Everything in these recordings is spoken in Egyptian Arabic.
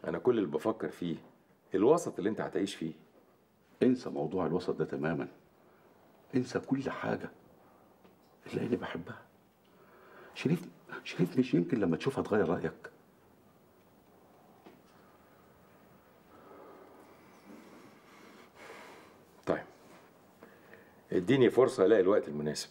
انا كل اللي بفكر فيه الوسط اللي انت هتعيش فيه انسى موضوع الوسط ده تماما انسى كل حاجة إلا إني بحبها شريف شريف مش يمكن لما تشوفها تغير رأيك طيب اديني فرصه الاقي الوقت المناسب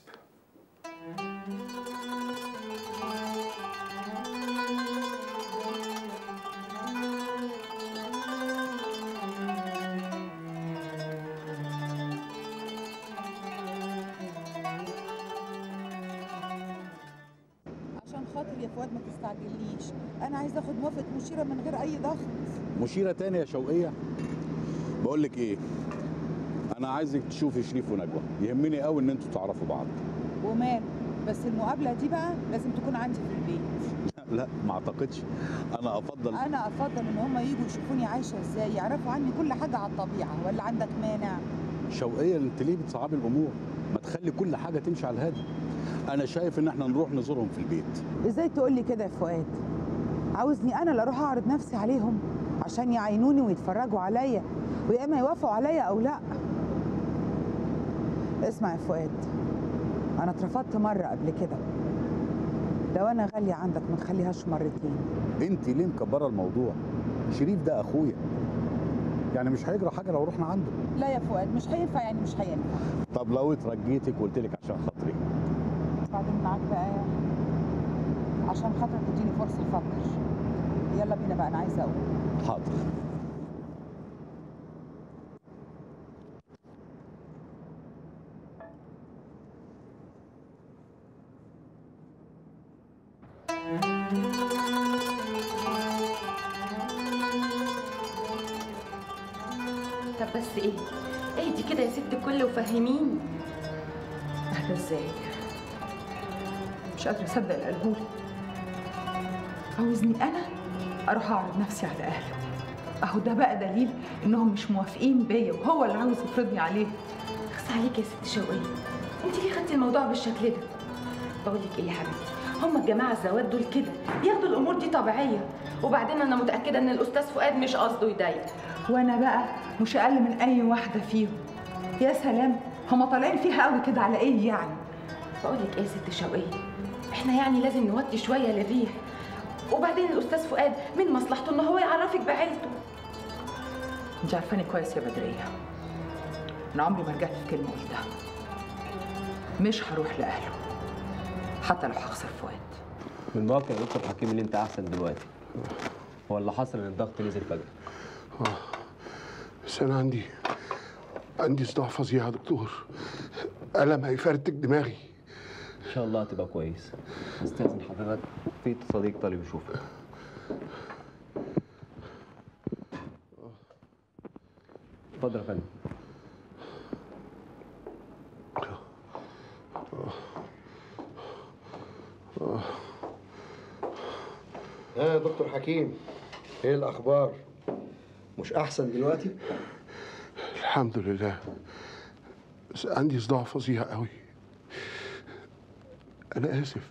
عشان خاطر يا فؤاد ما تستعجلنيش انا عايزه اخد موافقه مشيره من غير اي ضغط مشيرة تاني يا شوقية بقول لك ايه انا عايزك تشوفي شريف ونجوى يهمني قوي ان انتوا تعرفوا بعض ومال بس المقابله دي بقى لازم تكون عندي في البيت لا ما اعتقدش انا افضل انا افضل ان هم يجوا يشوفوني عايشه ازاي يعرفوا عني كل حاجه على الطبيعه ولا عندك مانع شوقية انت ليه بتصعبي الامور ما تخلي كل حاجة تمشي على الهادي انا شايف ان احنا نروح نزورهم في البيت ازاي تقول لي كده يا فؤاد عاوزني انا اللي اروح اعرض نفسي عليهم عشان يعينوني ويتفرجوا عليا ويا اما يوافقوا عليا او لا اسمع يا فؤاد انا اترفضت مره قبل كده لو انا غاليه عندك ما تخليهاش مرتين انت ليه مكبرة الموضوع شريف ده اخويا يعني مش هيجرى حاجة لو رحنا عنده لا يا فؤاد مش هينفع يعني مش هينفع طب لو اترجيتك وقلت لك عشان خاطري بعدين معاك بقى عشان خاطر تديني فرصه افكر يلا بينا بقى انا عايزه اقول حاضر طب بس ايه اهدي كده يا ست الكل وفهميني اهدى ازاي مش قادره اصدق اللي قالهولي عاوزني انا اروح اعرض نفسي على اهله اهو ده بقى دليل انهم مش موافقين بيا وهو اللي عاوز يفرضني عليه اخس عليك يا ست شوقية انت ليه خدتي الموضوع بالشكل ده بقول لك ايه يا حبيبتي هم الجماعه الزواد دول كده بياخدوا الامور دي طبيعيه وبعدين انا متاكده ان الاستاذ فؤاد مش قصده يضايق وانا بقى مش اقل من اي واحده فيهم يا سلام هما طالعين فيها قوي كده على ايه يعني بقول لك ايه يا ست شوقية احنا يعني لازم نوطي شويه للريح وبعدين الاستاذ فؤاد من مصلحته ان هو يعرفك بعيلته انت عارفاني كويس يا بدريه انا عمري ما رجعت في كلمه قلتها مش هروح لاهله حتى لو هخسر فؤاد من الواقع يا دكتور حكيم ان انت احسن دلوقتي هو اللي حصل ان الضغط نزل فجاه بس انا عندي عندي صداع فظيع يا دكتور ألم هيفرتك دماغي ان شاء الله هتبقى كويس استاذن حضرتك في صديق طالب يشوفك اتفضل يا فندم ها يا دكتور حكيم ايه الاخبار مش احسن دلوقتي الحمد لله بس عندي صداع فظيع قوي انا اسف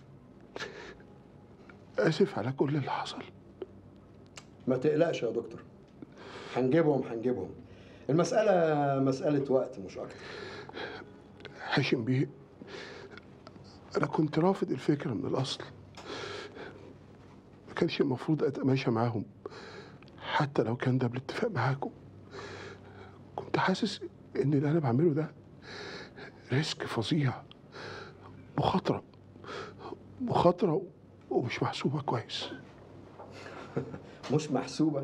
اسف على كل اللي حصل ما تقلقش يا دكتور هنجيبهم هنجيبهم المسألة مسألة وقت مش أكتر هاشم بيه انا كنت رافض الفكره من الاصل ما كانش المفروض اتماشى معاهم حتى لو كان ده بالاتفاق معاكم كنت حاسس ان اللي انا بعمله ده ريسك فظيع مخاطره مخاطره ومش محسوبه كويس مش محسوبة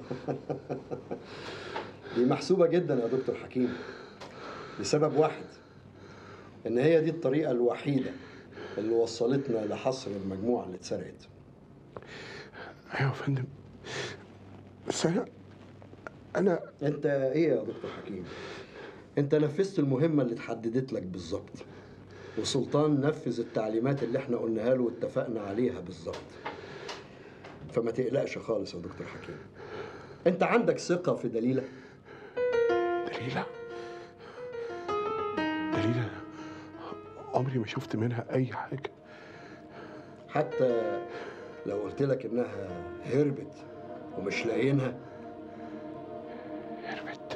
دي محسوبة جدا يا دكتور حكيم لسبب واحد إن هي دي الطريقة الوحيدة اللي وصلتنا لحصر المجموعة اللي اتسرقت ايوه يا فندم بس انا انا انت ايه يا دكتور حكيم انت نفذت المهمة اللي اتحددت لك بالظبط وسلطان نفذ التعليمات اللي احنا قلناها له واتفقنا عليها بالظبط فما تقلقش خالص يا دكتور حكيم انت عندك ثقة في دليلة دليلة دليلة عمري ما شفت منها اي حاجه حتى لو قلت لك انها هربت ومش لاقيينها هربت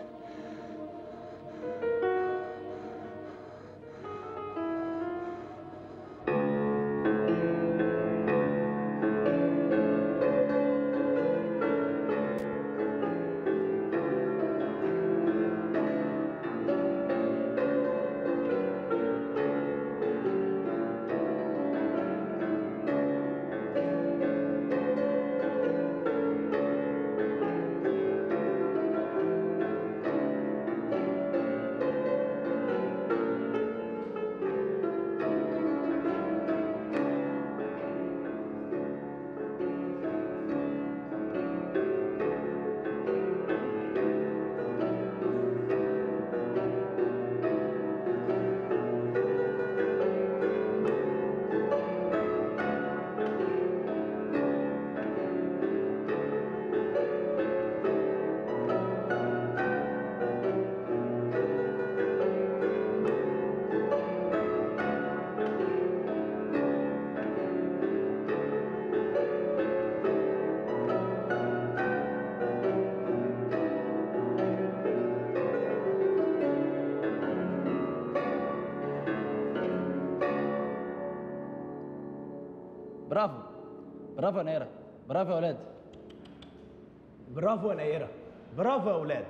برافو برافو يا نيرة برافو يا ولاد برافو يا نيرة برافو يا اولاد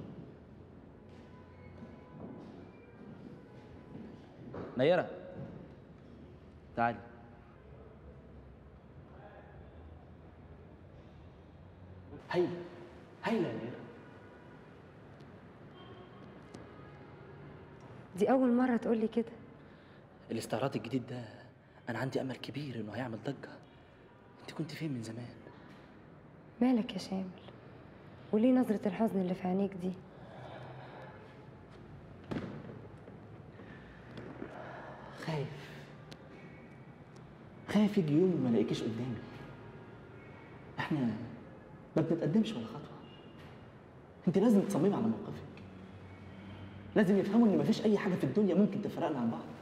نيرة تعالي هايلة هايلة يا نيرة دي أول مرة تقولي كده الاستعراض الجديد ده أنا عندي أمل كبير إنه هيعمل ضجة أنت كنت فين من زمان مالك يا شامل وليه نظرة الحزن اللي في عينيك دي خايف خايف يجي يوم ما الاقيكيش قدامي احنا ما بنتقدمش ولا خطوه انت لازم تصممي على موقفك لازم يفهموا ان مفيش اي حاجه في الدنيا ممكن تفرقنا عن بعض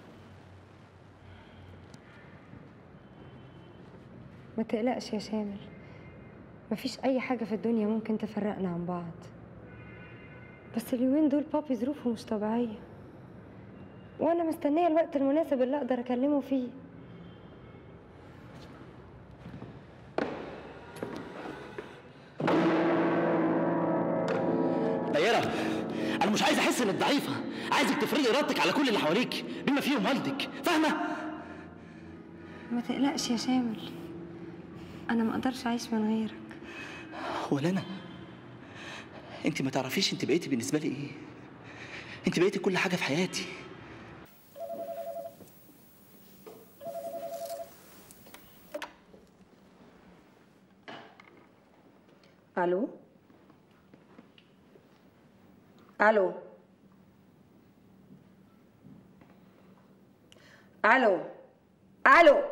ما تقلقش يا شامل مفيش أي حاجة في الدنيا ممكن تفرقنا عن بعض بس اليومين دول بابي ظروفه مش طبيعية وأنا مستنية الوقت المناسب اللي أقدر أكلمه فيه دايرة أنا مش عايز أحس إنك ضعيفة عايزك تفرضي إرادتك على كل اللي حواليك بما فيهم والدك فاهمة؟ ما تقلقش يا شامل أنا ما أقدرش أعيش من غيرك ولا أنا أنت ما تعرفيش أنت بقيتي بالنسبة لي إيه أنت بقيتي كل حاجة في حياتي الو الو الو الو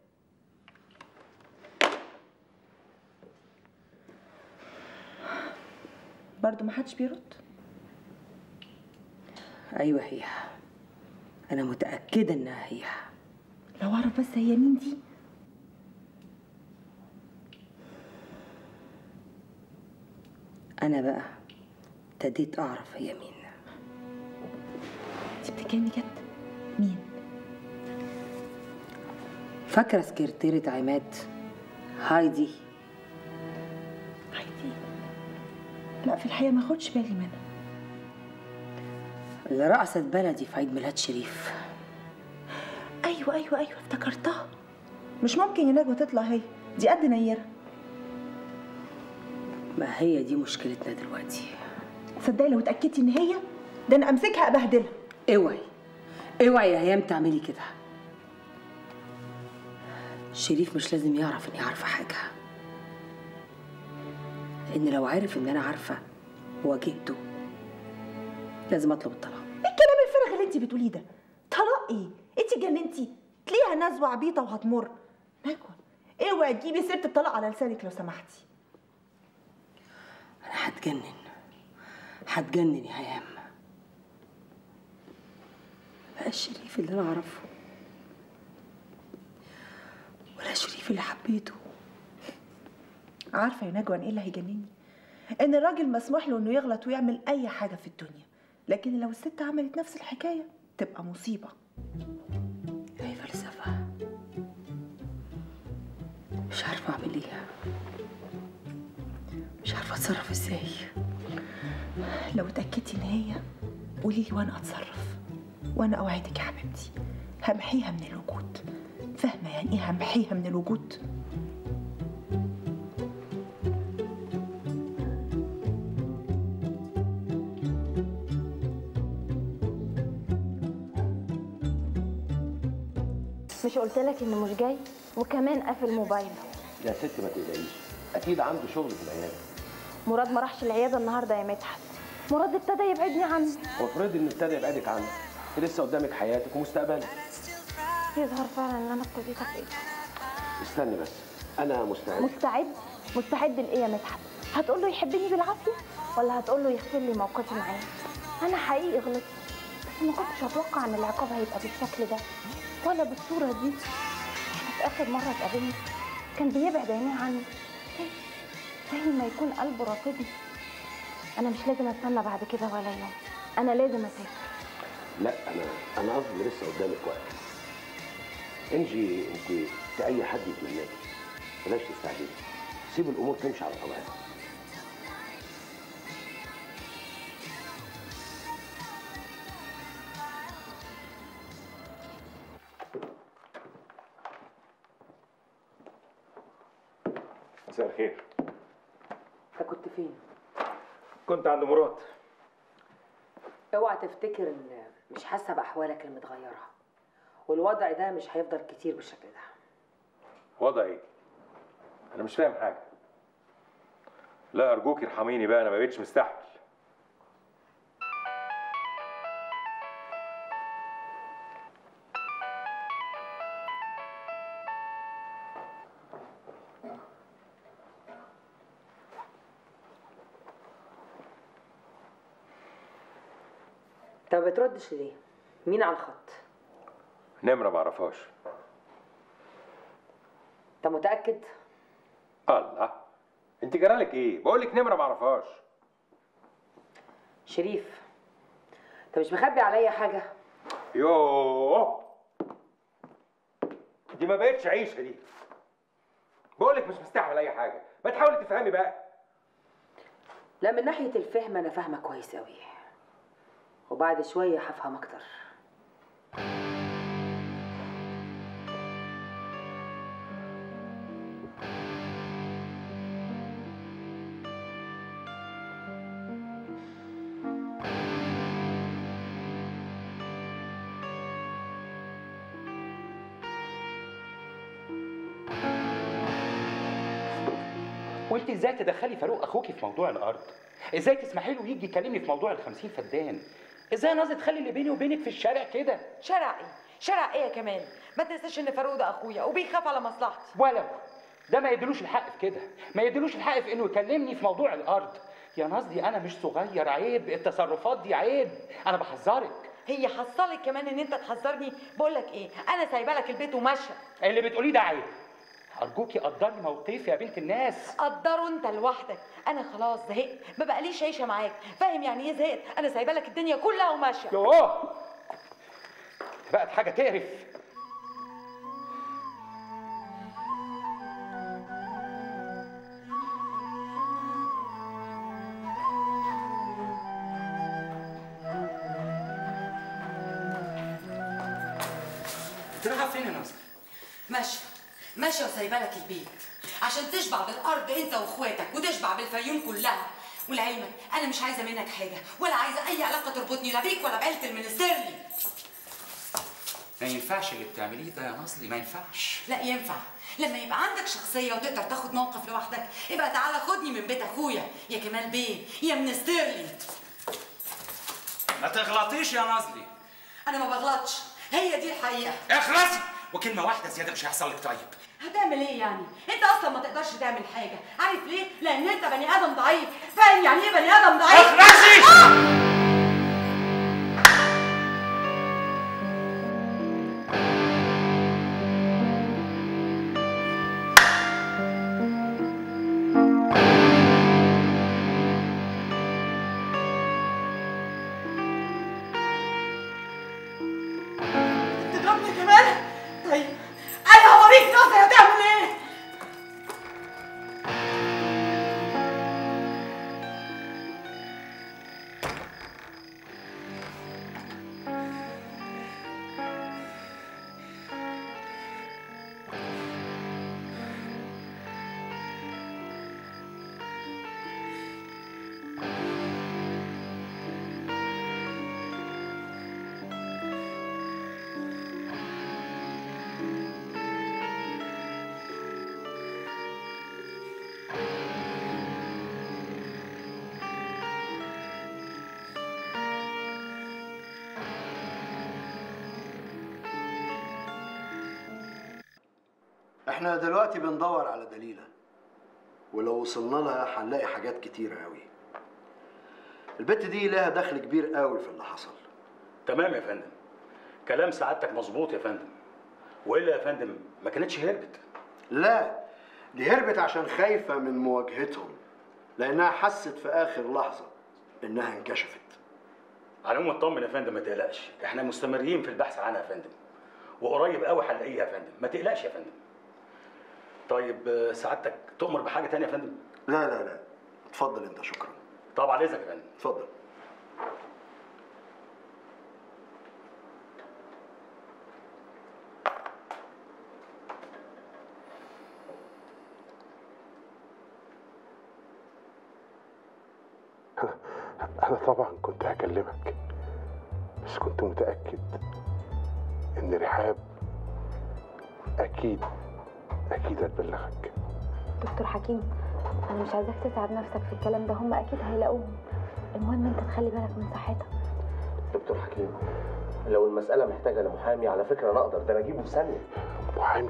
برضو ما حدش بيرد ايوه هي انا متاكده انها هي لو اعرف بس هي مين دي انا بقى ابتديت اعرف هي مين انت بتتكلمي جد مين فاكره سكرتيرة عماد هايدي هايدي لا في الحقيقة ما خدش بالي منها اللي رقصت بلدي في عيد ميلاد شريف أيوة أيوة أيوة افتكرتها مش ممكن يا نجوى تطلع هي دي قد نيرة ما هي دي مشكلتنا دلوقتي تصدقي لو اتأكدتي إن هي ده أنا أمسكها أبهدلها اوعي اوعي يا هيام تعملي كده شريف مش لازم يعرف اني عارفه حاجه لان لو عرف ان انا عارفه واجهته لازم اطلب الطلاق إيه الكلام الفارغ اللي أنت بتقوليه ده طلاق إيه أنت اتجننتي تلاقيها نزوة عبيطة وهتمر نجوى اوعي تجيبي سيرة الطلاق على لسانك لو سمحتي انا هتجنن هتجنن يا هيام بقى الشريف اللي انا اعرفه ولا شريف اللي حبيته عارفه يا نجوى أنا ايه اللي هيجنني ان الراجل مسموح له انه يغلط ويعمل اي حاجه في الدنيا لكن لو الست عملت نفس الحكايه تبقى مصيبه هي فلسفة مش عارفة أعمل إيه مش عارفة أتصرف إزاي لو اتاكدتي ان هي قولي لي وانا اتصرف وانا اوعدك يا حبيبتي همحيها من الوجود فاهمه يعني ايه همحيها من الوجود مش قلت لك انه مش جاي وكمان قافل موبايله يا ست ما تقلقيش اكيد عنده شغل في العياده مراد ما راحش العياده النهارده يا مدحت مراد ابتدى يبعدني عنه وافرضي ان ابتدى يبعدك عنه لسه قدامك حياتك ومستقبلك يظهر فعلا ان انا ابتديت ابعد استني بس انا مستعد مستعد مستعد لايه يا مدحت هتقول له يحبني بالعافيه ولا هتقول له يغفر لي موقفي معاه انا حقيقي غلطت بس ما كنتش اتوقع ان العقاب هيبقى بالشكل ده ولا بالصوره دي احنا في اخر مره اتقابلنا كان بيبعد عينيه عني زي- زي ما يكون قلبه رافضني انا مش لازم استنى بعد كده ولا يوم انا لازم اسافر لا انا انا قصدي لسه قدامك وقت انجي انت اي حد يتمناكي بلاش تستعجلي سيب الامور تمشي على طبيعتها مساء الخير انت كنت فين؟ كنت عند مراد اوعى تفتكر ان مش حاسه باحوالك المتغيره والوضع ده مش هيفضل كتير بالشكل ده وضع ايه انا مش فاهم حاجه لا ارجوك ارحميني بقى انا ما بقتش مستحمل انت ما بتردش ليه؟ مين على الخط؟ نمره ما اعرفهاش انت متاكد؟ الله انت جرالك ايه بقول لك نمره ما اعرفهاش شريف انت مش مخبي عليا حاجه؟ يوه دي ما بقتش عيشه دي بقول لك مش مستحمل اي حاجه ما تحاولي تفهمي بقى لا من ناحيه الفهم انا فاهمه كويس قوي وبعد شويه هفهم اكتر وانت ازاي تدخلي فاروق اخوكي في موضوع الارض ازاي تسمحي له يجي يكلمني في موضوع ال 50 فدان ازاي نازل تخلي اللي بيني وبينك في الشارع كده شارع ايه؟ شارع ايه كمان؟ ما تنساش ان فاروق ده اخويا وبيخاف على مصلحتي ولو ده ما يدلوش الحق في كده ما يدلوش الحق في انه يكلمني في موضوع الارض يا ناصدي انا مش صغير عيب التصرفات دي عيب انا بحذرك هي حصلك كمان ان انت تحذرني بقول لك ايه انا سايبه لك البيت وماشيه اللي بتقوليه ده عيب ارجوكي قدري موقفي يا بنت الناس قدره انت لوحدك انا خلاص زهقت ما بقاليش عيشه معاك فاهم يعني ايه زهقت انا سايبه لك الدنيا كلها وماشيه يوه بقت حاجه تقرف انت رايحه فين يا ناصر ماشيه ماشيه وسايبه لك البيت عشان تشبع بالارض انت واخواتك وتشبع بالفيوم كلها ولعلمك انا مش عايزه منك حاجه ولا عايزه اي علاقه تربطني لا بيك ولا بعيله المنستيرلي ما ينفعش اللي بتعمليه ده يا ناصلي ما ينفعش لا ينفع لما يبقى عندك شخصيه وتقدر تاخد موقف لوحدك يبقى تعالى خدني من بيت اخويا يا كمال بيه يا منستيرلي ما تغلطيش يا ناصلي انا ما بغلطش هي دي الحقيقه اخلصي وكلمه واحده زياده مش هيحصل لك طيب هتعمل ايه يعني؟ انت اصلا ما تقدرش تعمل حاجه، عارف ليه؟ لان انت بني ادم ضعيف، فاهم يعني ايه بني ادم ضعيف؟ اخرسي! آه! ايوه ايوه هوريك ناصر هتعمل ايه احنا دلوقتي بندور على دليلة ولو وصلنا لها هنلاقي حاجات كتيرة قوي البت دي لها دخل كبير قوي في اللي حصل تمام يا فندم كلام سعادتك مظبوط يا فندم والا يا فندم ما كانتش هربت لا دي هربت عشان خايفة من مواجهتهم لأنها حست في آخر لحظة إنها انكشفت على العموم اطمن يا فندم ما تقلقش احنا مستمرين في البحث عنها يا فندم وقريب قوي هنلاقيها يا فندم ما تقلقش يا فندم طيب آه، سعادتك تؤمر بحاجه تانية يا فندم لا لا لا اتفضل انت شكرا طبعا اذنك يا فندم اتفضل أنا طبعا كنت هكلمك بس كنت متأكد إن رحاب أكيد أكيد هتبلغك دكتور حكيم انا مش عايزاك تتعب نفسك في الكلام ده هم اكيد هيلاقوهم المهم انت تخلي بالك من صحتك دكتور حكيم لو المسألة محتاجة لمحامي على فكرة أنا أقدر ده أنا أجيبه في ثانية محامي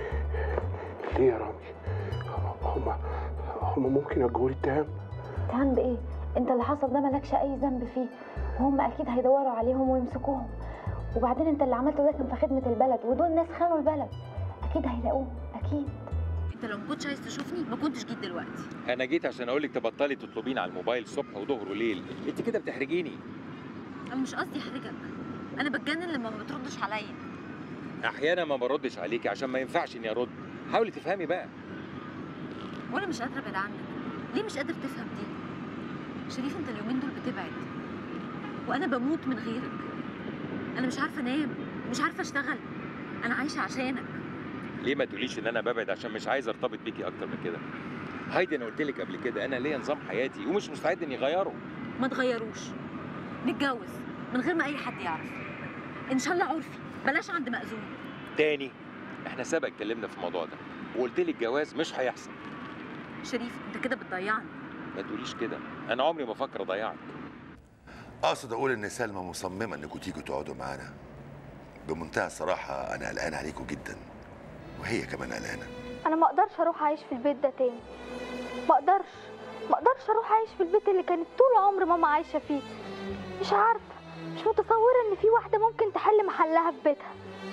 ليه يا رامي هما هما ممكن يجوا لي اتهام اتهام بايه انت اللي حصل ده مالكش اي ذنب فيه وهم اكيد هيدوروا عليهم ويمسكوهم وبعدين انت اللي عملته ده كان في خدمه البلد ودول ناس خانوا البلد اكيد هيلاقوهم اكيد انت لو ما كنتش عايز تشوفني ما كنتش جيت دلوقتي انا جيت عشان اقول لك تبطلي تطلبين على الموبايل صبح وظهر وليل انت كده بتحرجيني انا مش قصدي احرجك انا بتجنن لما ما بتردش عليا احيانا ما بردش عليكي عشان ما ينفعش اني ارد حاولي تفهمي بقى وانا مش قادره ابعد عنك ليه مش قادر تفهم دي شريف انت اليومين دول بتبعد وانا بموت من غيرك انا مش عارفه انام مش عارفه اشتغل انا عايشه عشانك ليه ما تقوليش ان انا ببعد عشان مش عايز ارتبط بيكي اكتر من كده هايدي انا قلت لك قبل كده انا ليا نظام حياتي ومش مستعد اني اغيره ما تغيروش نتجوز من غير ما اي حد يعرف ان شاء الله عرفي بلاش عند مأذون تاني احنا سبق اتكلمنا في الموضوع ده وقلت لك الجواز مش هيحصل شريف انت كده بتضيعني ما تقوليش كده انا عمري ما افكر اضيعك اقصد اقول ان سلمى مصممه انكم تيجوا تقعدوا معانا بمنتهى الصراحه انا قلقان عليكم جدا وهي كمان قلقانه انا ما اقدرش اروح اعيش في البيت ده تاني ما اقدرش ما اقدرش اروح اعيش في البيت اللي كانت طول عمر ماما عايشه فيه مش عارفه مش متصوره ان في واحده ممكن تحل محلها في بيتها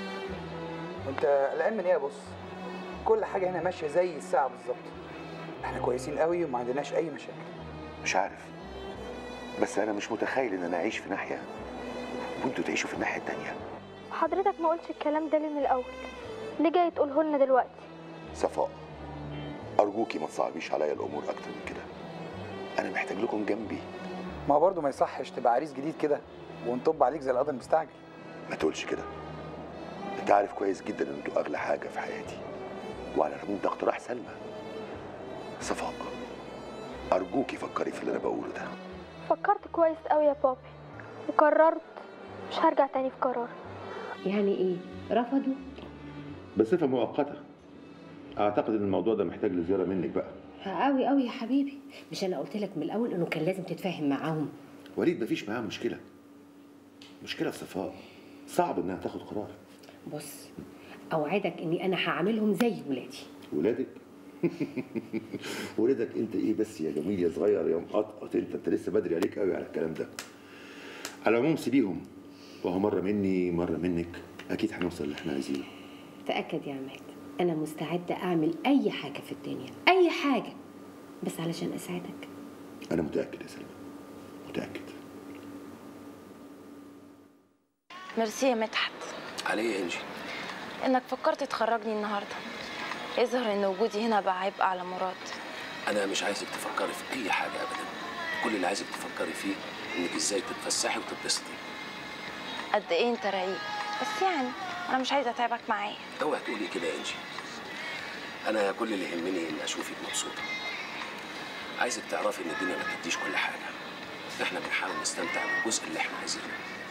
وانت قلقان من ايه يا بص كل حاجه هنا ماشيه زي الساعه بالظبط احنا كويسين قوي وما عندناش اي مشاكل مش عارف بس انا مش متخيل ان انا اعيش في ناحيه وانتوا تعيشوا في الناحيه التانيه حضرتك ما قلتش الكلام ده ليه من الاول ليه جاي تقوله لنا دلوقتي صفاء ارجوكي ما تصعبيش عليا الامور اكتر من كده انا محتاج لكم جنبي ما برضه ما يصحش تبقى عريس جديد كده ونطب عليك زي القدر المستعجل ما تقولش كده انت عارف كويس جدا ان انتوا اغلى حاجه في حياتي وعلى العموم ده اقتراح سلمى صفاء ارجوكي فكري في اللي انا بقوله ده فكرت كويس قوي يا بابي وقررت مش هرجع تاني في قراري يعني ايه رفضوا بصفة مؤقتة أعتقد إن الموضوع ده محتاج لزيارة منك بقى قوي قوي يا حبيبي مش انا قلت لك من الاول انه كان لازم تتفاهم معاهم وليد مفيش معاه مشكله مشكله في صفاء صعب انها تاخد قرار بص اوعدك اني انا هعاملهم زي ولادي ولادك ولادك انت ايه بس يا جميل يا صغير يا مقطقط انت انت لسه بدري عليك قوي على الكلام ده على العموم سيبيهم وهو مره مني مره منك اكيد هنوصل اللي احنا عايزينه تاكد يا عماد انا مستعده اعمل اي حاجه في الدنيا اي حاجه بس علشان اساعدك انا متاكد يا سلمى متاكد ميرسي يا مدحت عليه يا انجي انك فكرت تخرجني النهارده يظهر ان وجودي هنا بقى عبء على مراد انا مش عايزك تفكري في اي حاجه ابدا كل اللي عايزك تفكري فيه انك ازاي تتفسحي وتتبسطي قد ايه انت رقيق بس يعني انا مش عايزه اتعبك معايا اوعي تقولي كده يا انجي انا كل اللي يهمني ان اشوفك مبسوطه عايزك تعرفي ان الدنيا ما تديش كل حاجه احنا بنحاول نستمتع بالجزء اللي احنا عايزينه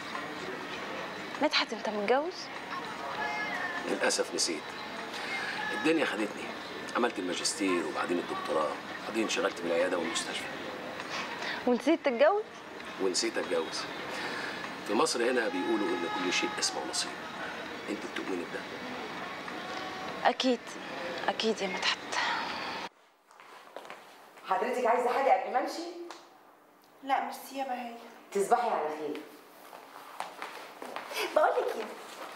مدحت انت متجوز للاسف نسيت الدنيا خدتني عملت الماجستير وبعدين الدكتوراه وبعدين انشغلت بالعياده والمستشفى ونسيت تتجوز ونسيت اتجوز في مصر هنا بيقولوا ان كل شيء اسمه نصيب انت بتؤمني بده اكيد اكيد يا مدحت حضرتك عايزه حاجه قبل ما امشي لا ميرسي يا بهاء تصبحي على خير بقول لك ايه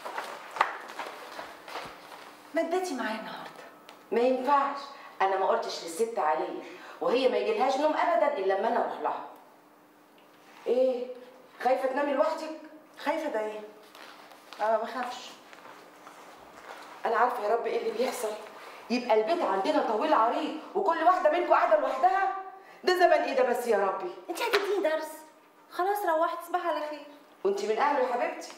ما تباتي معايا النهارده ما ينفعش انا ما قلتش للست عليا وهي ما يجيلهاش نوم ابدا الا لما انا اروح لها ايه خايفه تنامي لوحدك خايفه ده ايه انا ما بخافش انا عارفه يا رب ايه اللي بيحصل يبقى البيت عندنا طويل عريض وكل واحده منكم قاعده لوحدها ده زمن ايه ده بس يا ربي انت هتديني درس خلاص روحت تصبحي على خير وانت من اهله يا حبيبتي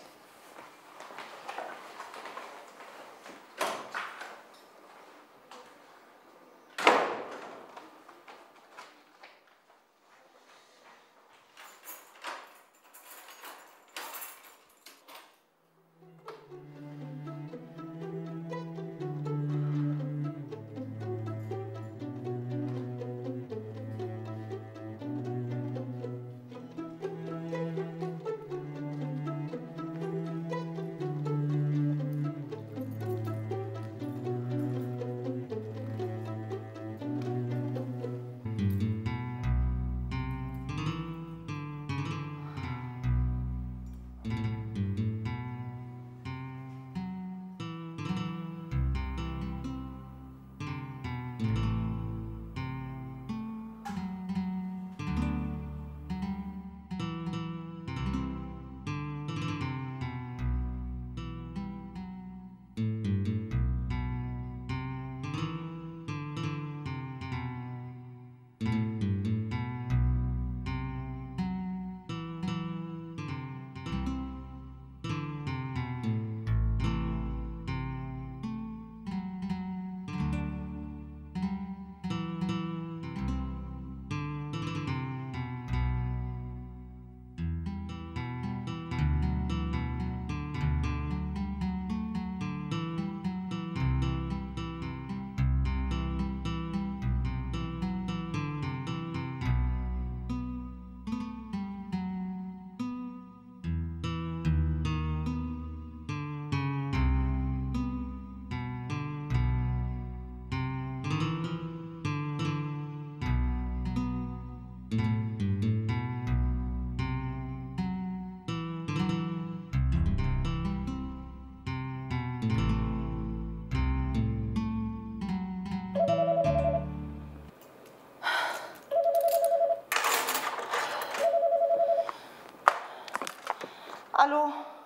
الو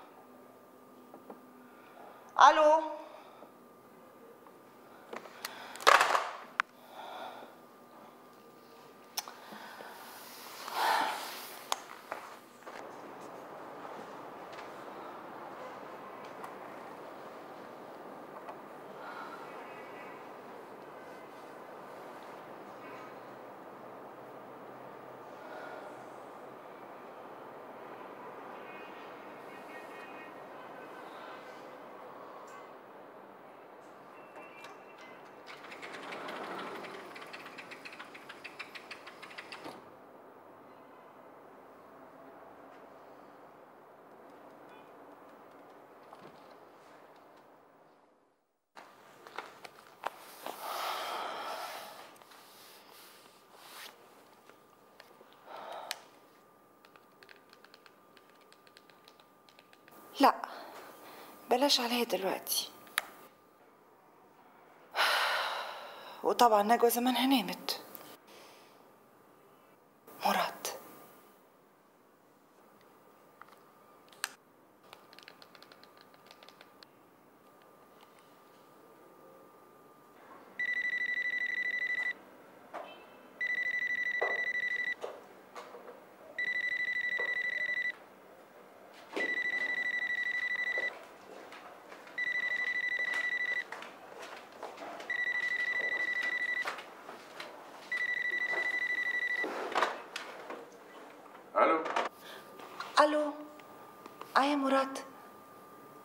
الو لا بلاش عليها دلوقتي وطبعا نجوى زمانها نامت مراد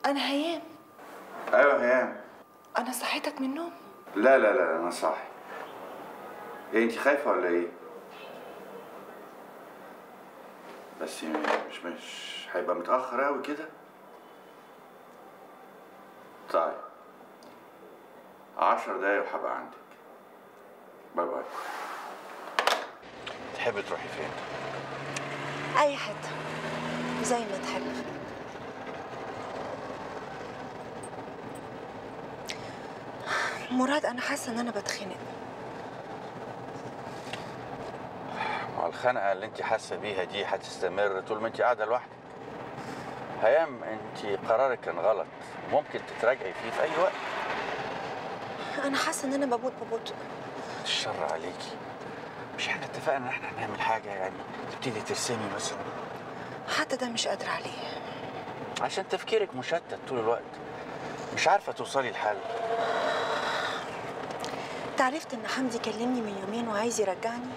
انا هيام ايوه هيام انا صحيتك من النوم لا لا لا انا صاحي ايه انت خايفه ولا ايه بس مش مش هيبقى متاخر قوي كده طيب عشر دقايق وهبقى عندك باي باي تحبي تروحي فين اي حته زي ما تحب مراد انا حاسه ان انا بتخنق ما الخنقه اللي انت حاسه بيها دي هتستمر طول ما انت قاعده لوحدك هيام انت قرارك كان غلط ممكن تتراجعي فيه في اي وقت انا حاسه ان انا بموت ببطء الشر عليكي مش احنا اتفقنا ان احنا هنعمل حاجه يعني تبتدي ترسمي مثلا حتى ده مش قادره عليه عشان تفكيرك مشتت طول الوقت مش عارفه توصلي لحل انت عرفت ان حمدي كلمني من يومين وعايز يرجعني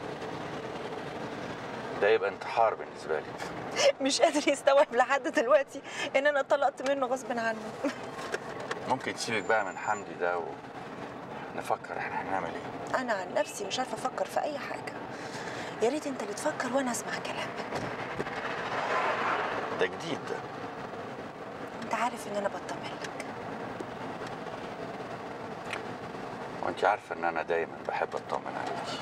ده يبقى انتحار بالنسبه لك مش قادر يستوعب لحد دلوقتي ان انا طلقت منه غصب عنه ممكن تسيبك بقى من حمدي ده ونفكر احنا هنعمل ايه انا عن نفسي مش عارفه افكر في اي حاجه يا ريت انت اللي تفكر وانا اسمع كلامك ده جديد ده انت عارف ان انا بطمن لك وانت عارفه ان انا دايما بحب اطمن عليكي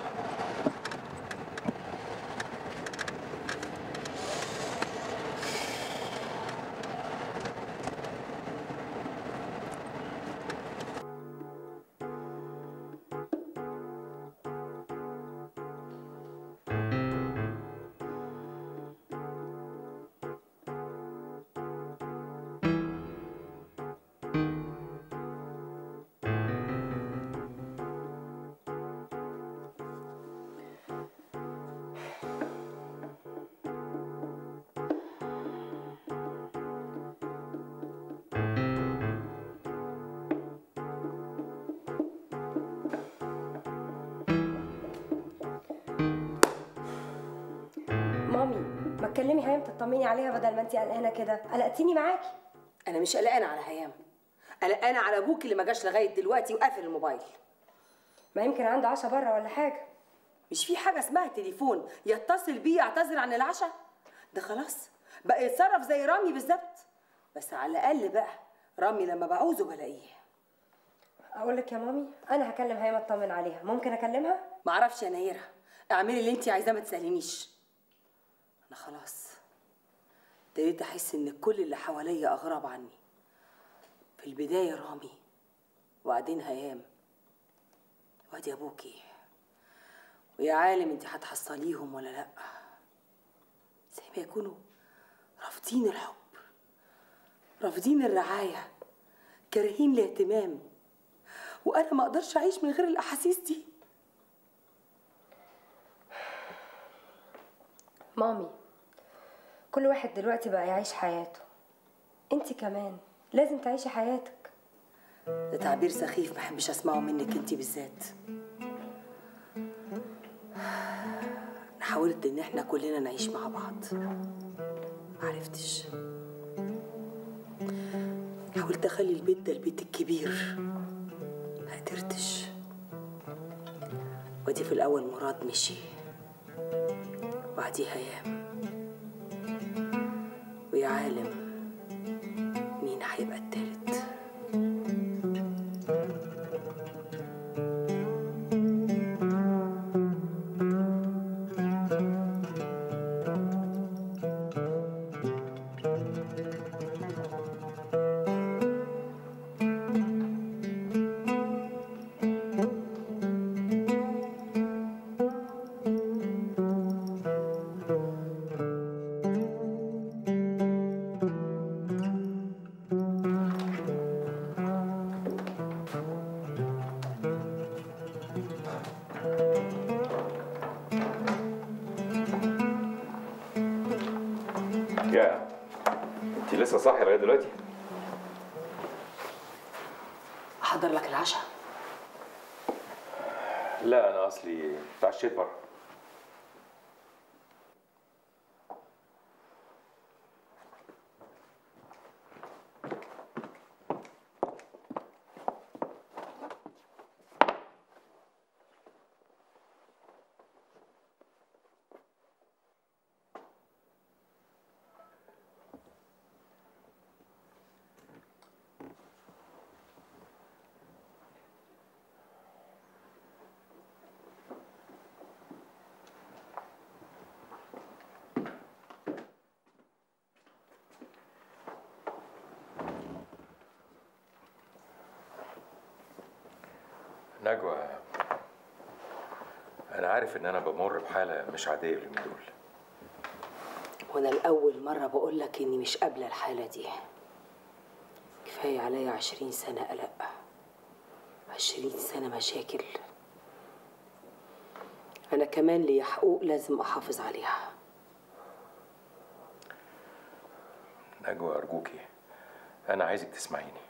مامي ما تكلمي هيام تطمني عليها بدل ما انت قلقانه كده قلقتيني معاكي انا مش قلقانه على هيام قلقانه على ابوك اللي ما جاش لغايه دلوقتي وقافل الموبايل ما يمكن عنده عشاء بره ولا حاجه مش في حاجه اسمها تليفون يتصل بيه يعتذر عن العشاء ده خلاص بقى يتصرف زي رامي بالظبط بس على الاقل بقى رامي لما بعوزه بلاقيه اقول لك يا مامي انا هكلم هيام اطمن عليها ممكن اكلمها معرفش يا نيره اعملي اللي انت عايزاه ما تسالينيش انا خلاص ابتديت احس ان كل اللي حواليا اغراب عني في البدايه رامي وبعدين هيام وادي ابوكي ويا عالم انت هتحصليهم ولا لا زي ما يكونوا رافضين الحب رافضين الرعايه كارهين الاهتمام وانا ما اقدرش اعيش من غير الاحاسيس دي مامي كل واحد دلوقتي بقى يعيش حياته انت كمان لازم تعيشي حياتك ده تعبير سخيف ما احبش اسمعه منك انت بالذات انا حاولت ان احنا كلنا نعيش مع بعض معرفتش حاولت اخلي البيت ده البيت الكبير ما قدرتش ودي في الاول مراد مشي وبعديه هيام ويا عالم مين هيبقى التالت يا انت لسه صاحيه لغايه دلوقتي احضر لك العشاء لا انا اصلي اتعشيت بره نجوى انا عارف ان انا بمر بحاله مش عاديه اليومين دول وانا الاول مره بقول لك اني مش قابله الحاله دي كفايه عليا عشرين سنه قلق عشرين سنه مشاكل انا كمان ليا حقوق لازم احافظ عليها نجوى ارجوكي انا عايزك تسمعيني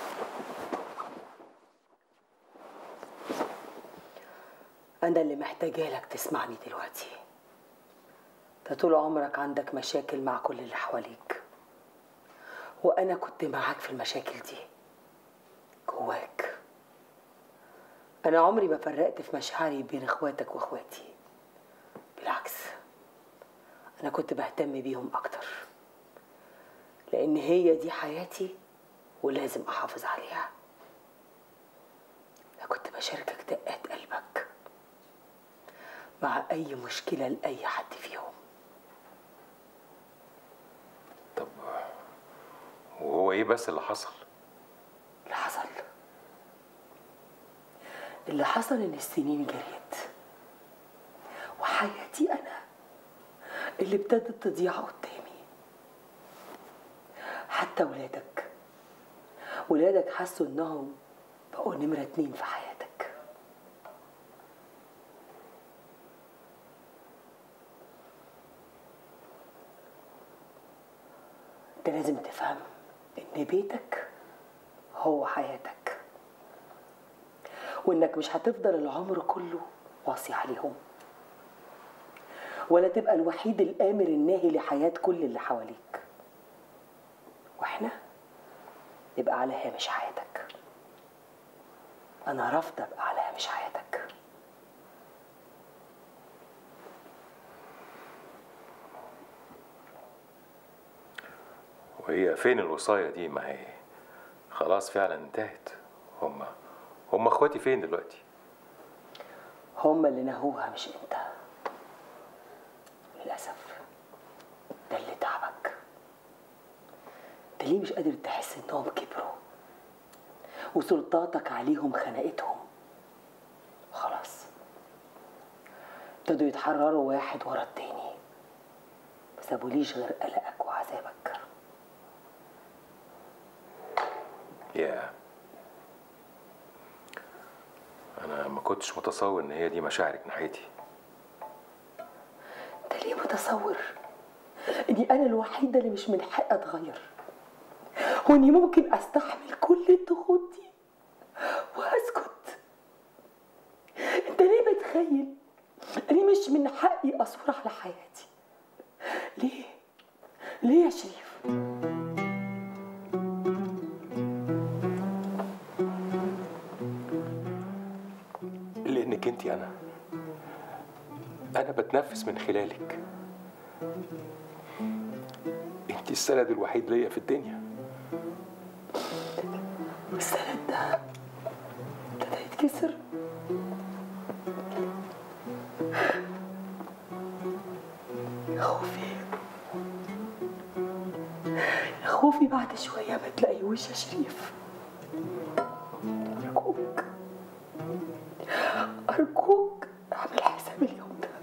انا اللي محتاجه لك تسمعني دلوقتي انت طول عمرك عندك مشاكل مع كل اللي حواليك وانا كنت معاك في المشاكل دي جواك انا عمري ما فرقت في مشاعري بين اخواتك واخواتي بالعكس انا كنت بهتم بيهم اكتر لان هي دي حياتي ولازم احافظ عليها انا كنت بشاركك دقات قلبك مع اي مشكله لاي حد فيهم وهو ايه بس اللي حصل اللي حصل اللي حصل ان السنين جريت وحياتي انا اللي ابتدت تضيع قدامي حتى ولادك ولادك حسوا انهم بقوا نمرة اتنين في حياتك انت لازم تفهم ان بيتك هو حياتك وانك مش هتفضل العمر كله واصي عليهم ولا تبقى الوحيد الامر الناهي لحياه كل اللي حواليك واحنا نبقى على هامش حياتك انا رافضه ابقى على هامش حياتك وهي فين الوصايه دي ما هي خلاص فعلا انتهت هم هم اخواتي فين دلوقتي هما اللي نهوها مش انت للاسف ده اللي تعبك انت ليه مش قادر تحس انهم كبروا وسلطاتك عليهم خنقتهم خلاص ابتدوا يتحرروا واحد ورا التاني ما سابوليش غير قلقك وعذابك يا انا ما كنتش متصور ان هي دي مشاعرك ناحيتي انت ليه متصور اني انا الوحيده اللي مش من حقي اتغير واني ممكن استحمل كل الضغوط دي واسكت انت ليه متخيل اني مش من حقي اثور على حياتي ليه ليه يا شريف لانك انت انا انا بتنفس من خلالك انت السند الوحيد ليا في الدنيا السند ده ابتدى يتكسر يا خوفي يا خوفي بعد شوية ما تلاقيهوش يا شريف أرجوك أرجوك اعمل حساب اليوم ده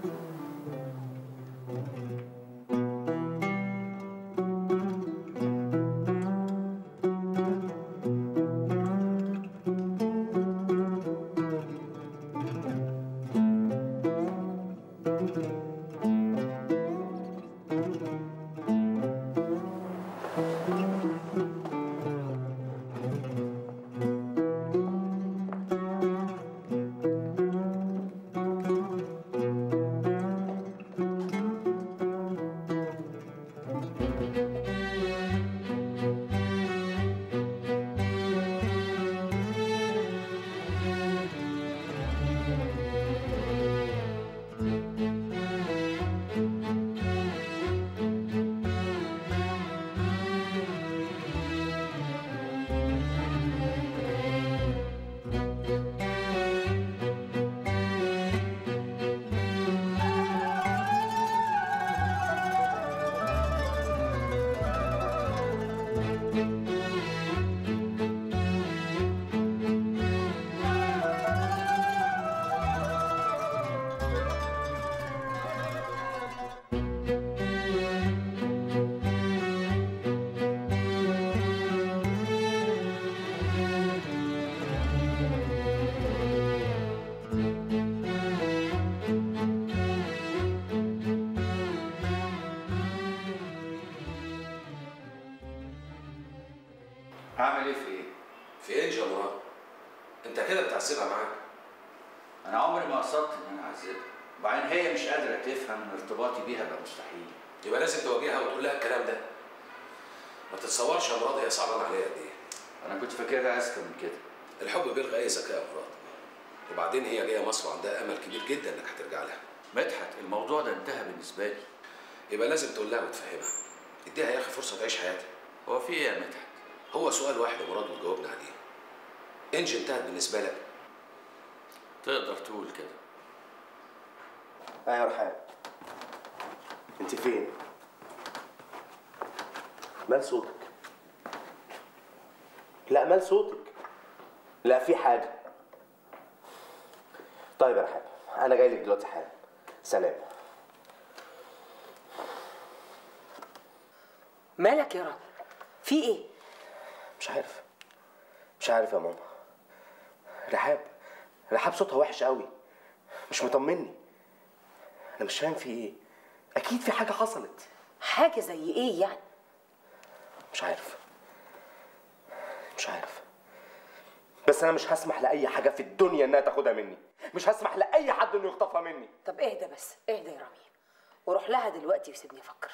هعمل ايه في ايه؟ في انجي يا مراد انت كده بتعذبها معاك انا عمري ما قصدت ان انا اعذبها وبعدين هي مش قادره تفهم ان ارتباطي بيها بقى مستحيل يبقى لازم تواجهها وتقول لها الكلام ده ما تتصورش يا مراد هي صعبانه عليها قد ايه انا كنت فاكرها اذكى من كده الحب بيلغى اي ذكاء يا مراد وبعدين هي جايه مصر وعندها امل كبير جدا انك هترجع لها مدحت الموضوع ده انتهى بالنسبه لي يبقى لازم تقول لها وتفهمها اديها يا اخي فرصه تعيش حياتها هو في ايه يا مدحت هو سؤال واحد يا مراد وتجاوبنا عليه انجي انتهت بالنسبه لك تقدر تقول كده ايوه يا رحاب انت فين؟ مال صوتك؟ لا مال صوتك لا في حاجة طيب يا رحاب أنا جاي لك دلوقتي حالا سلام مالك يا رب في ايه مش عارف مش عارف يا ماما رحاب رحاب صوتها وحش قوي مش مطمني انا مش فاهم في ايه اكيد في حاجه حصلت حاجه زي ايه يعني مش عارف مش عارف بس انا مش هسمح لاي حاجه في الدنيا انها تاخدها مني مش هسمح لاي حد انه يخطفها مني طب اهدى بس اهدى يا رامي وروح لها دلوقتي وسيبني افكر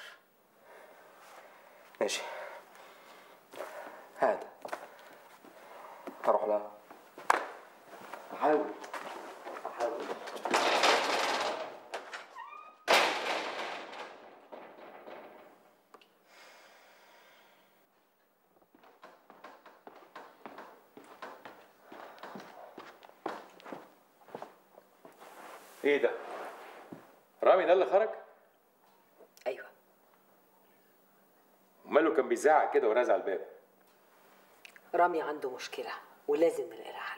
ماشي هذا هروح لها هحاول هحاول ايه ده؟ رامي ده اللي خرج؟ ايوه وماله كان بيزعق كده ورازع الباب رامي عنده مشكله ولازم نلاقي لها حل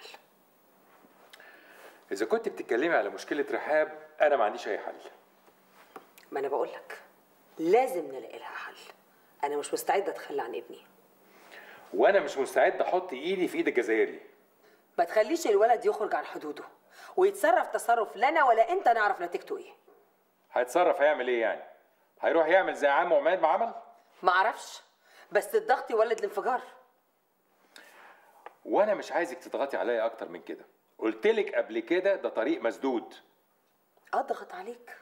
اذا كنت بتتكلمي على مشكله رحاب انا ما عنديش اي حل ما انا بقول لك لازم نلاقي لها حل انا مش مستعده اتخلى عن ابني وانا مش مستعد احط ايدي في ايد الجزائري ما تخليش الولد يخرج عن حدوده ويتصرف تصرف لا انا ولا انت نعرف نتيجته ايه هيتصرف هيعمل ايه يعني هيروح يعمل زي عمه عماد ما عمل ما اعرفش بس الضغط يولد الانفجار وانا مش عايزك تضغطي عليا اكتر من كده قلت لك قبل كده ده طريق مسدود اضغط عليك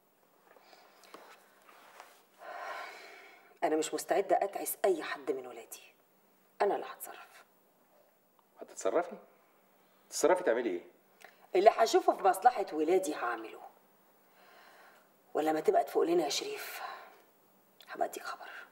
انا مش مستعده اتعس اي حد من ولادي انا اللي هتصرف هتتصرفي تتصرفي تعملي ايه اللي هشوفه في مصلحه ولادي هعمله ولما تبقى تفوق لنا يا شريف هبقى اديك خبر